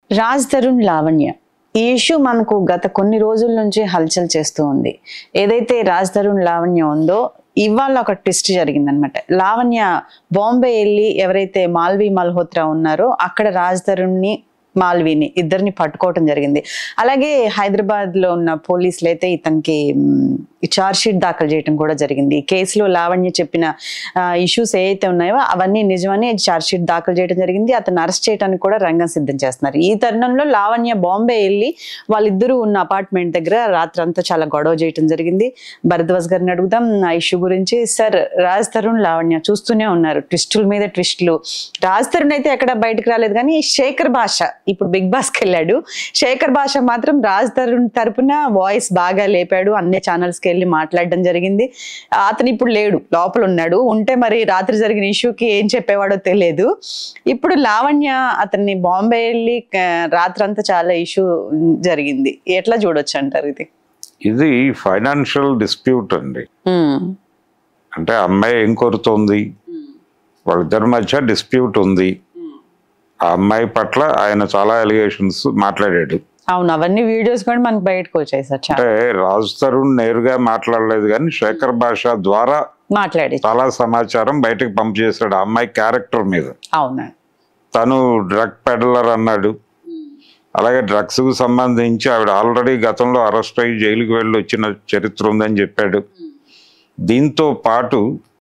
రాజ్ తరుణ్ లావణ్య ఈ ఇష్యూ మనకు గత కొన్ని రోజుల నుంచి హల్చల్ చేస్తూ ఉంది ఏదైతే రాజ్ తరుణ్ లావణ్య ఉందో ఇవాళ ఒక ట్విస్ట్ జరిగిందనమాట లావణ్య బాంబే వెళ్ళి ఎవరైతే మాల్వి మల్హోత్రా ఉన్నారో అక్కడ రాజ్ తరుణ్ని మాల్విని ఇద్దరిని పట్టుకోవటం జరిగింది అలాగే హైదరాబాద్ లో ఉన్న పోలీసులు అయితే ఇతనికి చార్జ్ షీట్ దాఖలు చేయడం కూడా జరిగింది ఈ కేసులో లావణ్య చెప్పిన ఇష్యూస్ ఏవైతే ఉన్నాయో అవన్నీ నిజమని చార్జ్ షీట్ దాఖలు చేయడం జరిగింది అతను అరెస్ట్ చేయడానికి కూడా రంగం సిద్ధం చేస్తున్నారు ఈ తరుణంలో లావణ్య బాంబే వెళ్ళి వాళ్ళిద్దరూ ఉన్న అపార్ట్మెంట్ దగ్గర రాత్రంతా చాలా గొడవ చేయడం జరిగింది భరద్వాజ్ గారిని అడుగుదాం ఆ ఇష్యూ గురించి సార్ రాజ్ తరుణ్ లావణ్య చూస్తూనే ఉన్నారు ట్విస్టుల మీద ట్విస్టులు రాజ్ తరుణ్ అయితే ఎక్కడ బయటకు రాలేదు కానీ శేఖర్ భాష ఇప్పుడు బిగ్ బాస్ కి వెళ్ళాడు శేఖర్ భాష మాత్రం రాజ్ తరుణ్ తరపున వాయిస్ బాగా లేపాడు అన్ని ఛానల్స్ కి వెళ్ళి మాట్లాడడం జరిగింది అతను ఇప్పుడు లేడు లోపల ఉన్నాడు ఉంటే మరి రాత్రి జరిగిన ఇష్యూకి ఏం చెప్పేవాడో తెలియదు ఇప్పుడు లావణ్య అతన్ని బాంబే వెళ్ళి ఆ, రాత్రంతా చాలా ఇష్యూ జరిగింది ఎట్లా చూడొచ్చు అంటారు ఇది ఇది ఫైనాన్షియల్ డిస్ప్యూట్ అండి ఉమ్, అంటే అమ్మాయి ఏం కోరుతోంది వాళ్ళిద్దరి మధ్య డిస్ప్యూట్ ఉంది ఆ అమ్మాయి పట్ల ఆయన చాలా ఎలిగేషన్స్ మాట్లాడాడు అవును అవన్నీ వీడియోస్ కూడా మనకు బయటకు వచ్చాయి సార్ చాలా అంటే రాజ్ తరుణ్ నేరుగా మాట్లాడలేదు కానీ శేఖర్ భాష ద్వారా మాట్లాడి చాలా సమాచారం బయటకు పంప్ చేశాడు ఆ అమ్మాయి క్యారెక్టర్ మీద అవును తను డ్రగ్ పెడలర్ అన్నాడు అలాగే డ్రగ్స్ కు సంబంధించి ఆవిడ ఆల్రెడీ గతంలో అరెస్ట్ అయ్యి జైలుకి వెళ్ళి వచ్చిన చరిత్ర ఉందని చెప్పాడు దీంతో పాటు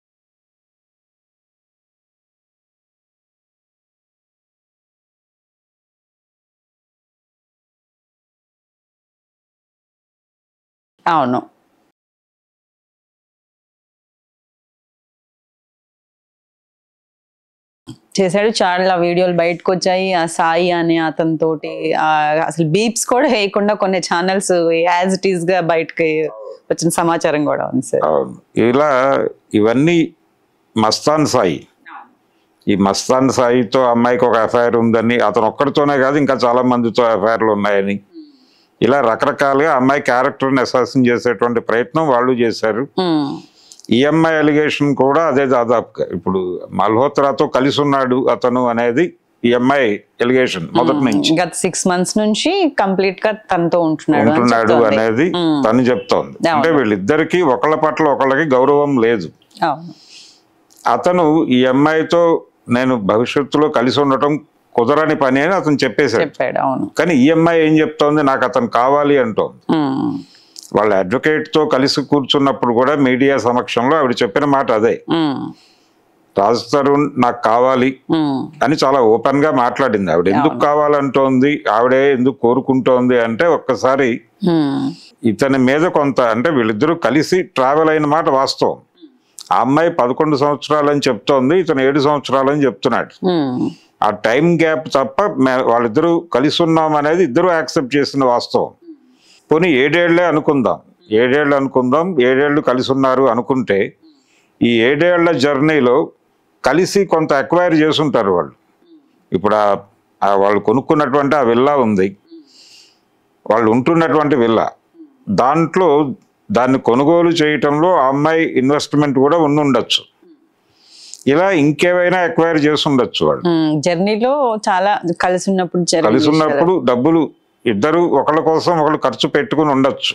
అవును చేశాడు చాలా వీడియోలు బయటకు వచ్చాయి ఆ సాయి అనే అతనితోటి ఆ అసలు బీప్స్ కూడా వేయకుండా కొన్ని ఛానల్స్ యాజ్ ఇట్ ఈస్ గా బయటకి వచ్చిన సమాచారం కూడా ఉంది సార్ అవును. ఇలా ఇవన్నీ మస్తాన్ సాయి ఈ మస్తాన్ సాయితో అమ్మాయికి ఒక ఎఫ్ఐఆర్ ఉందని అతను ఒక్కడితోనే కాదు ఇంకా చాలా మందితో ఎఫ్ఐఆర్లు ఉన్నాయని ఇలా రకరకాలుగా అమ్మాయి క్యారెక్టర్ని అసాసిన్ చేసేటువంటి ప్రయత్నం వాళ్ళు చేశారు ఉమ్, ఈఎంఐ అలిగేషన్ కూడా అదే దాదాపుగా ఇప్పుడు మల్హోత్రాతో కలిసి ఉన్నాడు అతను అనేది ఈఎంఐ ఎలిగేషన్ మొదటి నుంచి గత సిక్స్ మంత్స్ నుంచి కంప్లీట్ గా తనతో ఉంటున్నాడు అని ఉంటున్నాడు చెప్తోంది. అనేది ఉమ్, తను చెప్తోంది అవును. అంటే వీళ్ళిద్దరికి ఒకళ్ళ పట్ల ఒకళ్ళకి గౌరవం లేదు అవును అతను ఈ అమ్మాయితో నేను భవిష్యత్తులో కలిసి ఉండటం కుదరని పని అని అతను చెప్పేశాడు చెప్పాడు అవును కానీ ఈ అమ్మాయి ఏం చెప్తోంది నాకు అతను కావాలి అంటోంది ఉమ్, వాళ్ళ అడ్వకేట్ తో కలిసి కూర్చున్నప్పుడు కూడా మీడియా సమక్షంలో ఆవిడ చెప్పిన మాట అదే ఉమ్, రాజ్ తరుణ్ నాకు కావాలి ఉమ్, అని చాలా ఓపెన్ గా మాట్లాడింది ఆవిడ ఎందుకు కావాలంటోంది ఆవిడే ఎందుకు కోరుకుంటోంది అంటే ఒక్కసారి ఉమ్, ఇతని మీద కొంత అంటే వీళ్ళిద్దరూ కలిసి ట్రావెల్ అయిన మాట వాస్తవం ఆ అమ్మాయి పదకొండు సంవత్సరాలని చెప్తోంది ఇతను ఏడు సంవత్సరాలని చెప్తున్నాడు ఉమ్, ఆ టైం గ్యాప్ తప్ప మే- వాళ్ళిద్దరూ కలిసి ఉన్నాం అనేది ఇద్దరు యాక్సెప్ట్ చేసిన వాస్తవం పోనీ ఏడేళ్లే అనుకుందాం ఏడేళ్ళు అనుకుందాం ఏడేళ్ళు కలిసి ఉన్నారు అనుకుంటే ఈ ఏడేళ్ల జర్నీలో కలిసి కొంత అక్వైర్ చేసుంటారు వాళ్ళు ఇప్పుడు ఆ- ఆ వాళ్ళు కొనుక్కున్నటువంటి ఆ విల్లా ఉంది వాళ్ళు ఉంటున్నటువంటి విల్లా దాంట్లో దాన్ని కొనుగోలు చేయటంలో ఆ అమ్మాయి ఇన్వెస్ట్మెంట్ కూడా ఉండి ఉండొచ్చు ఇలా ఇంకేమైనా అక్వైర్ చేసి ఉండొచ్చు వాళ్ళు ఉమ్, జర్నీలో చాలా కలిసి ఉన్నప్పుడు జరిగిన కలిసి విషయాలు. ఉన్నప్పుడు డబ్బులు ఇద్దరు ఒకళ్ళ కోసం ఒకళ్ళు ఖర్చు పెట్టుకుని ఉండొచ్చు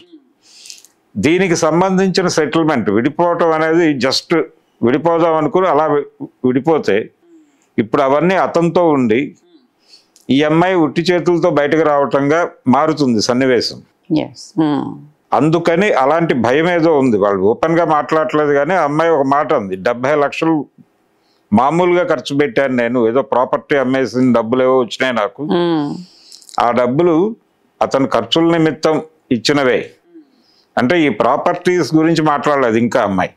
దీనికి సంబంధించిన సెటిల్మెంట్ విడిపోవటం అనేది జస్ట్ విడిపోదాం అనుకుని అలా వి- విడిపోతే ఇప్పుడు అవన్నీ అతనితో ఉండి ఈ అమ్మాయి ఉట్టి చేతులతో బయటకు రావటంగా మారుతుంది సన్నివేశం Yes. ఉమ్, అందుకని అలాంటి భయం ఏదో ఉంది వాళ్ళు ఓపెన్ గా మాట్లాడట్లేదు కానీ ఆ అమ్మాయి ఒక మాట ఉంది డెబ్బై లక్షలు మామూలుగా ఖర్చు పెట్టాను నేను ఏదో ప్రాపర్టీ అమ్మేసిన డబ్బులు ఏవో వచ్చినాయి నాకు ఉమ్, ఆ డబ్బులు అతని ఖర్చుల నిమిత్తం ఇచ్చినవే అంటే ఈ ప్రాపర్టీస్ గురించి మాట్లాడలేదు ఇంకా అమ్మాయి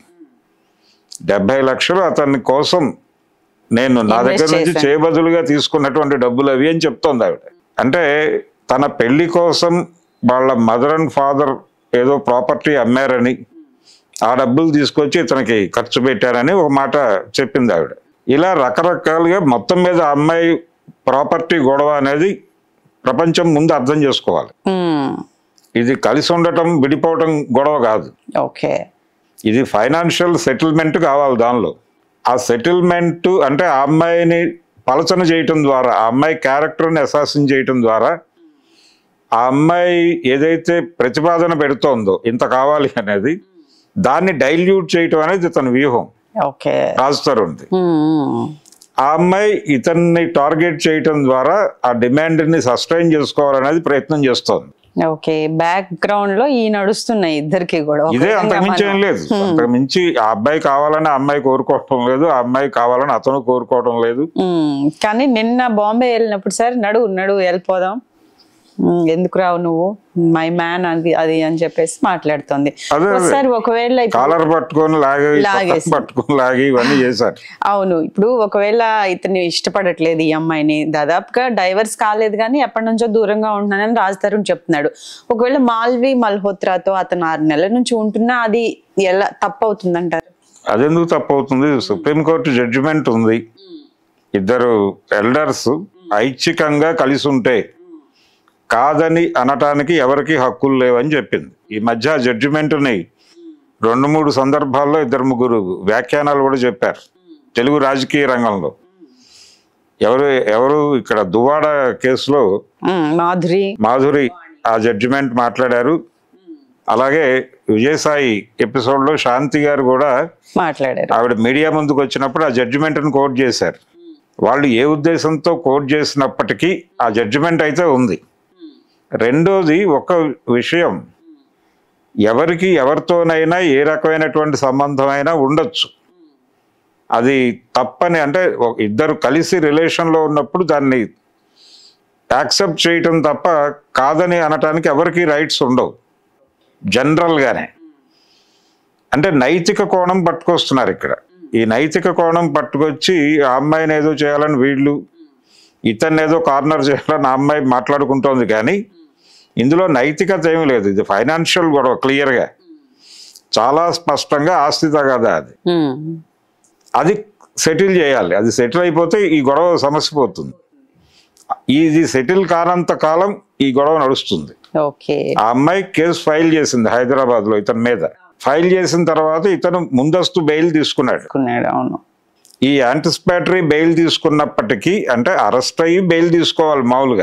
డెబ్బై లక్షలు అతని కోసం నేను నా Invest దగ్గర నుంచి చేశాను. చేయబదులుగా తీసుకున్నటువంటి డబ్బులు అవి అని చెప్తోంది ఆవిడ అంటే తన పెళ్లి కోసం వాళ్ళ మదర్ అండ్ ఫాదర్ ఏదో ప్రాపర్టీ అమ్మారని ఆ డబ్బులు తీసుకొచ్చి ఇతనికి ఖర్చు పెట్టారని ఒక మాట చెప్పింది ఆవిడ ఇలా రకరకాలుగా మొత్తం మీద ఆ అమ్మాయి ప్రాపర్టీ గొడవ అనేది ప్రపంచం ముందు అర్థం చేసుకోవాలి ఉమ్, ఇది కలిసి ఉండటం విడిపోవటం గొడవ కాదు ఓకే ఇది ఫైనాన్షియల్ సెటిల్మెంట్ కావాలి దానిలో ఆ సెటిల్మెంట్ అంటే ఆ అమ్మాయిని పలచన చేయటం ద్వారా ఆ అమ్మాయి క్యారెక్టర్ని అసాసిన్ చేయటం ద్వారా ఆ అమ్మాయి ఏదైతే ప్రతిపాదన పెడుతోందో ఇంత కావాలి అనేది దాన్ని డైల్యూట్ చేయటం అనేది ఇతని వ్యూహం ఓకే రాజ్ తరుణ్ది ఆ అమ్మాయి ఇతన్ని టార్గెట్ చేయటం ద్వారా ఆ డిమాండ్ని సస్టైన్ చేసుకోవాలనేది ప్రయత్నం చేస్తోంది ఓకే బ్యాక్ గ్రౌండ్ లో ఈ నడుస్తున్నాయి ఇద్దరికి కూడా ఒక ఇదే విధంగా అంతకు మించి ఏం మనం- లేదు అంతకు మించి ఆ అబ్బాయి కావాలని ఆ అమ్మాయి కోరుకోవటం లేదు ఆ అమ్మాయి కావాలని అతను కోరుకోవటం లేదు మ్మ్. కానీ నిన్న బాంబే వెళ్ళినప్పుడు సార్ నడు నడు వెళ్ళిపోదాం మ్మ్. ఎందుకు రావు నువ్వు మై మ్యాన్ అది అది అని చెప్పేసి మాట్లాడుతుంది అదే అదే. సార్ ఒకవేళ ఇప్పుడు- కాలర్ పట్టుకొని లాగి లాగేసి. పక్కన పట్టుకొని లాగి ఇవన్నీ చేశారు అవును ఇప్పుడు ఒకవేళ ఇతను ఇష్టపడట్లేదు ఈ అమ్మాయిని దాదాపుగా డైవర్స్ కాలేదు కానీ ఎప్పటి నుంచో దూరంగా ఉంటున్నానని రాజ్ తరుణ్ చెప్తున్నాడు ఒకవేళ మాల్వి మల్హోత్రాతో అతను ఆరు నెలల నుంచి ఉంటున్నా అది ఎలా తప్పు అవుతుందంటారు అదెందుకు తప్పు అవుతుంది సుప్రీంకోర్టు జడ్జిమెంట్ ఉంది ఇద్దరు ఎల్డర్స్ ఐచ్ఛికంగా కలిసి ఉంటే కాదని అనటానికి ఎవరికి హక్కులు లేవని చెప్పింది ఈ మధ్య జడ్జిమెంట్ని రెండు మూడు సందర్భాల్లో ఇద్దరు ముగ్గురు వ్యాఖ్యానాలు కూడా చెప్పారు తెలుగు రాజకీయ రంగంలో ఎవరు ఎవరు ఇక్కడ దువాడ కేసులో మ్మ్. మాధురి మాధురి ఆ జడ్జిమెంట్ మాట్లాడారు అలాగే విజయసాయి ఎపిసోడ్లో శాంతి గారు కూడా మాట్లాడారు ఆవిడ మీడియా ముందుకు వచ్చినప్పుడు ఆ జడ్జిమెంట్ని కోట్ చేశారు వాళ్ళు ఏ ఉద్దేశంతో కోట్ చేసినప్పటికీ ఆ జడ్జిమెంట్ అయితే ఉంది రెండోది ఒక విషయం ఎవరికి ఎవరితోనైనా ఏ రకమైనటువంటి సంబంధమైనా ఉండొచ్చు అది తప్పని అంటే ఒక- ఇద్దరు కలిసి రిలేషన్లో ఉన్నప్పుడు దాన్ని యాక్సెప్ట్ చేయటం తప్ప కాదని అనటానికి ఎవరికి రైట్స్ ఉండవు జనరల్గానే అంటే నైతిక కోణం పట్టుకొస్తున్నారు ఇక్కడ ఈ నైతిక కోణం పట్టుకొచ్చి ఆ అమ్మాయిని ఏదో చేయాలని వీళ్ళు ఇతన్ని ఏదో కార్నర్ చేయాలని ఆ అమ్మాయి మాట్లాడుకుంటోంది కానీ ఇందులో నైతికత ఏమీ లేదు ఇది ఫైనాన్షియల్ గొడవ క్లియర్గా చాలా స్పష్టంగా ఆస్తి తగాదా అది మ్మ్. అది సెటిల్ చేయాలి అది సెటిల్ అయిపోతే ఈ గొడవ సమస్య పోతుంది ఇది సెటిల్ కానంత కాలం ఈ గొడవ నడుస్తుంది ఓకే ఆ అమ్మాయి కేసు ఫైల్ చేసింది హైదరాబాద్ లో ఇతని మీద ఫైల్ చేసిన తర్వాత ఇతను ముందస్తు బెయిల్ తీసుకున్నాడు అనుకున్నాడు అవును ఈ యాంటిసిపేటరీ బెయిల్ తీసుకున్నప్పటికీ అంటే అరెస్ట్ అయ్యి బెయిల్ తీసుకోవాలి మామూలుగా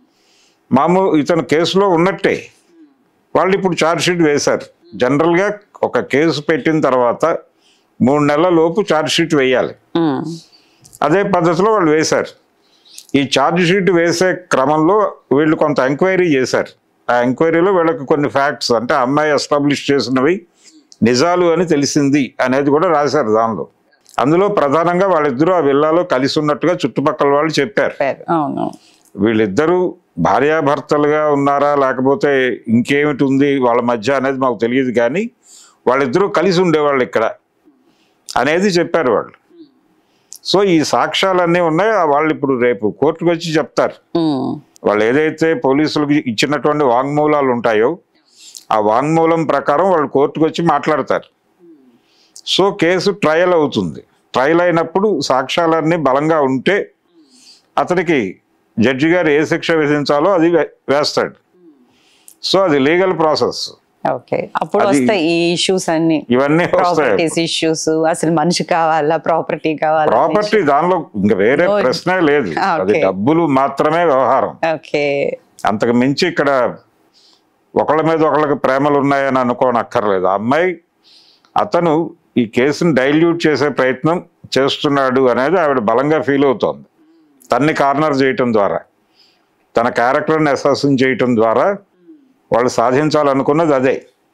మామూలు ఇతను కేసులో ఉన్నట్టే వాళ్ళు ఇప్పుడు ఛార్జ్ షీట్ వేశారు జనరల్గా ఒక కేసు పెట్టిన తర్వాత మూడు నెలల లోపు ఛార్జ్ షీట్ వేయాలి మ్మ్. అదే పద్ధతిలో వాళ్ళు వేశారు ఈ ఛార్జ్ షీట్ వేసే క్రమంలో వీళ్ళు కొంత ఎంక్వైరీ చేశారు ఆ ఎంక్వైరీలో వీళ్ళకి కొన్ని ఫ్యాక్ట్స్ అంటే ఆ అమ్మాయి ఎస్టాబ్లిష్ చేసినవి నిజాలు అని తెలిసింది అనేది కూడా రాశారు దానిలో అందులో ప్రధానంగా వాళ్ళిద్దరూ ఆ విల్లాలో కలిసి ఉన్నట్టుగా చుట్టుపక్కల వాళ్ళు చెప్పారు పేరు అవును వీళ్ళిద్దరూ భార్యాభర్తలుగా ఉన్నారా లేకపోతే ఇంకేమిటి ఉంది వాళ్ళ మధ్య అనేది మాకు తెలియదు కానీ వాళ్ళిద్దరూ కలిసి ఉండేవాళ్ళు ఇక్కడ అనేది చెప్పారు వాళ్ళు సో ఈ సాక్ష్యాలన్నీ ఉన్నాయి ఆ వాళ్ళు ఇప్పుడు రేపు కోర్టుకు వచ్చి చెప్తారు మ్మ్. వాళ్ళు ఏదైతే పోలీసులకు ఇచ్చినటువంటి వాంగ్మూలాలు ఉంటాయో ఆ వాంగ్మూలం ప్రకారం వాళ్ళు కోర్టుకు వచ్చి మాట్లాడతారు సో కేసు ట్రయల్ అవుతుంది ట్రయల్ అయినప్పుడు సాక్ష్యాలన్నీ బలంగా ఉంటే అతనికి జడ్జి గారు ఏ శిక్ష విధించాలో అది వే- వేస్తాడు సో అది లీగల్ ప్రాసెస్ ఓకే అప్పుడు అది- వస్తాయి ఈ ఇష్యూస్ అన్ని ఇవన్నీ వస్తాయి ప్రాపర్టీస్ ఇష్యూస్ అసలు మనిషి కావాలా ప్రాపర్టీ కావాలా ప్రాపర్టీ దానిలో ఇంకా వేరే No. ప్రశ్నే లేదు Ah, అది okay. డబ్బులు మాత్రమే వ్యవహారం ఓకే అంతకు మించి ఇక్కడ ఒకళ్ళ మీద ఒకళ్ళకి ప్రేమలు ఉన్నాయని అనుకోనక్కర్లేదు ఆ అమ్మాయి అతను ఈ కేసును డైల్యూట్ చేసే ప్రయత్నం చేస్తున్నాడు అనేది ఆవిడ బలంగా ఫీల్ అవుతోంది తన్ని కార్నర్ చేయటం ద్వారా తన క్యారెక్టర్ని అసాసిన్ చేయటం ద్వారా వాళ్ళు సాధించాలనుకున్నది అదే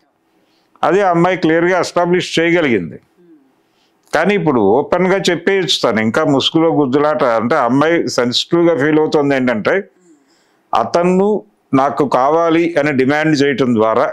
అది ఆ అమ్మాయి క్లియర్గా ఎస్టాబ్లిష్ చేయగలిగింది కానీ ఇప్పుడు ఓపెన్గా చెప్పేయచ్చు తను ఇంకా ముసుగులో గుద్దులాట అంటే ఆ అమ్మాయి సెన్సిటివ్గా ఫీల్ అవుతుంది ఏంటంటే అతను నాకు కావాలి అని డిమాండ్ చేయటం ద్వారా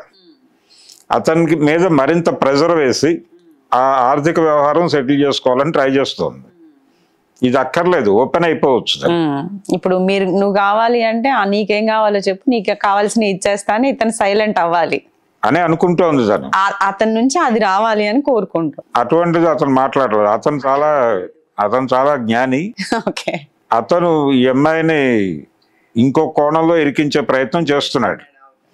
అతనికి మీద మరింత ప్రెజర్ వేసి ఆ ఆర్థిక వ్యవహారం సెటిల్ చేసుకోవాలని ట్రై చేస్తోంది ఇది అక్కర్లేదు ఓపెన్ అయిపోవచ్చు దాన్ని. మ్మ్. ఇప్పుడు మీరు నువ్వు కావాలి అంటే "ఆ, నీకేం కావాలో చెప్పు నీకు కావాల్సిన ఇచ్చేస్తా అని ఇతను సైలెంట్ అవ్వాలి అని అనుకుంటోంది తను ఆ- అతని నుంచి అది రావాలి అని కోరుకుంటాం అటువంటిది అతను మాట్లాడలేదు అతను చాలా అతను చాలా జ్ఞాని ఓకే అతను ఈ అమ్మాయిని ఇంకో కోణంలో ఇరికించే ప్రయత్నం చేస్తున్నాడు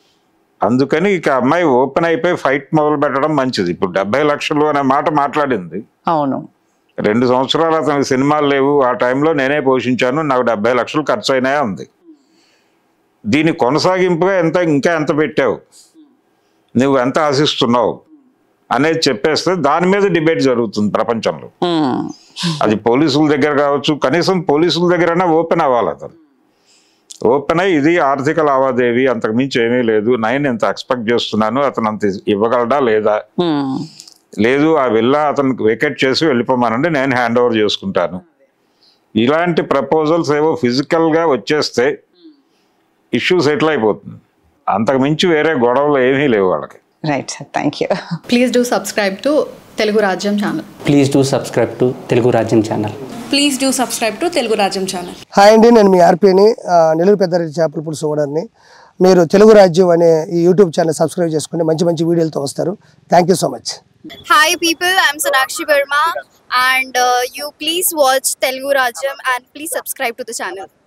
అందుకని ఇక అమ్మాయి ఓపెన్ అయిపోయి ఫైట్ మొదలు పెట్టడం మంచిది ఇప్పుడు డెబ్బై లక్షలు అనే మాట మాట్లాడింది అవును రెండు సంవత్సరాలు అతనికి సినిమాలు లేవు ఆ టైంలో నేనే పోషించాను నాకు డెబ్బై లక్షలు ఖర్చు అయినాయా ఉంది దీని కొనసాగింపుగా ఎంత ఇంకా ఎంత పెట్టావు నువ్వు ఎంత ఆశిస్తున్నావు అనేది చెప్పేస్తే దాని మీద డిబేట్ జరుగుతుంది ప్రపంచంలో ఉమ్, అది పోలీసుల దగ్గర కావచ్చు కనీసం పోలీసుల దగ్గరైనా ఓపెన్ అవ్వాలి అతను ఓపెన్ అయ్యి ఇది ఆర్థిక లావాదేవీ అంతకు మించి ఏమీ లేదు నేను ఇంత ఎక్స్పెక్ట్ చేస్తున్నాను అతను అంత ఇవ్వగలడా లేదా ఉమ్, లేదు ఆ విల్లా అతనికి వెకెట్ చేసి వెళ్ళిపోమానండి నేను హ్యాండ్ ఓవర్ చేసుకుంటాను ఇలాంటి ప్రపోజల్స్ ఏవో ఫిజికల్గా వచ్చేస్తే ఇష్యూ సెటిల్ అయిపోతుంది అంతకు మించి వేరే గొడవలు ఏమీ లేవు వాళ్ళకి right sir thank you please do subscribe to Telugu Rajyam channel please do subscribe to Telugu Rajyam channel please do subscribe to Telugu Rajyam channel hi అండి నేను మీ ఆర్పీని నెల్లూరు పెద్దారెడ్డి చేపల పులుసు ఓనర్ని మీరు తెలుగు రాజ్యం అనే ఈ యూట్యూబ్ ఛానల్ సబ్స్క్రైబ్ చేసుకుని మంచి మంచి వీడియోలతో వస్తారు thank you so much Hi people, I'm Sonakshi Verma and uh, you please watch Telugu Rajam and please subscribe to the channel.